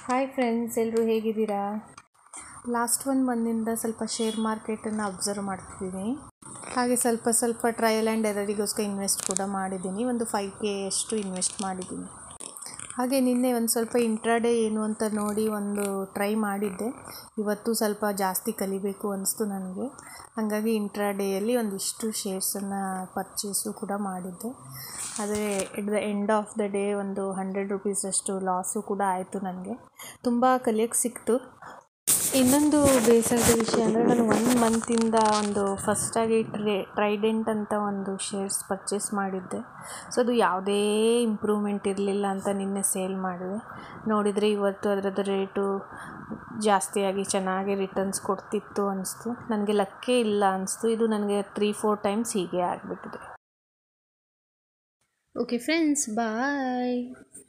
hi friends ಎಲ್ಲರೂ ಹೇಗಿದ್ದೀರಾ last one ಮಂದಿಂದ ಸ್ವಲ್ಪ ಶೇರ್ ಮಾರ್ಕೆಟನ್ನು ಅಬ್ಸರ್ವ್ ಮಾಡ್ತಿದ್ದೀನಿ ಹಾಗೆ ಸ್ವಲ್ಪ ಸ್ವಲ್ಪ ಟ್ರಯಲ್ ಆ್ಯಂಡ್ ಎರರಿಗೋಸ್ಕರ ಇನ್ವೆಸ್ಟ್ ಕೂಡ ಮಾಡಿದ್ದೀನಿ ಒಂದು ಫೈವ್ ಕೆ ಅಷ್ಟು ಇನ್ವೆಸ್ಟ್ ಮಾಡಿದ್ದೀನಿ ಹಾಗೆ ನಿನ್ನೆ ಒಂದು ಸ್ವಲ್ಪ ಇಂಟ್ರಾಡೇ ಏನು ಅಂತ ನೋಡಿ ಒಂದು ಟ್ರೈ ಮಾಡಿದ್ದೆ ಇವತ್ತು ಸ್ವಲ್ಪ ಜಾಸ್ತಿ ಕಲಿಬೇಕು ಅನಿಸ್ತು ನನಗೆ ಹಾಗಾಗಿ ಇಂಟ್ರಾಡೇಯಲ್ಲಿ ಒಂದಿಷ್ಟು ಶೇರ್ಸನ್ನು ಪರ್ಚೇಸು ಕೂಡ ಮಾಡಿದ್ದೆ ಆದರೆ at the end of the day ಒಂದು ಹಂಡ್ರೆಡ್ ರುಪೀಸಷ್ಟು ಲಾಸು ಕೂಡ ಆಯಿತು ನನಗೆ ತುಂಬ ಕಲಿಯೋಕ್ಕೆ ಸಿಕ್ತು ಇನ್ನೊಂದು ಬೇಸರದ ವಿಷಯ ಅಂದರೆ ನಾನು ಒನ್ ಮಂತಿಂದ ಒಂದು ಫಸ್ಟಾಗಿ ಟ್ರೇ ಟ್ರೈಡೆಂಟ್ ಅಂತ ಒಂದು ಶೇರ್ಸ್ ಪರ್ಚೇಸ್ ಮಾಡಿದ್ದೆ ಸೊ ಅದು ಯಾವುದೇ ಇಂಪ್ರೂವ್ಮೆಂಟ್ ಇರಲಿಲ್ಲ ಅಂತ ನಿನ್ನೆ ಸೇಲ್ ಮಾಡಿದೆ ನೋಡಿದರೆ ಇವತ್ತು ಅದರದ್ದು ರೇಟು ಜಾಸ್ತಿಯಾಗಿ ಚೆನ್ನಾಗಿ ರಿಟರ್ನ್ಸ್ ಕೊಡ್ತಿತ್ತು ಅನಿಸ್ತು ನನಗೆ ಲಕ್ಕೇ ಇಲ್ಲ ಅನಿಸ್ತು ಇದು ನನಗೆ ತ್ರೀ ಫೋರ್ ಟೈಮ್ಸ್ ಹೀಗೆ ಆಗಿಬಿಟ್ಟಿದೆ ಓಕೆ ಫ್ರೆಂಡ್ಸ್ ಬಾಯ್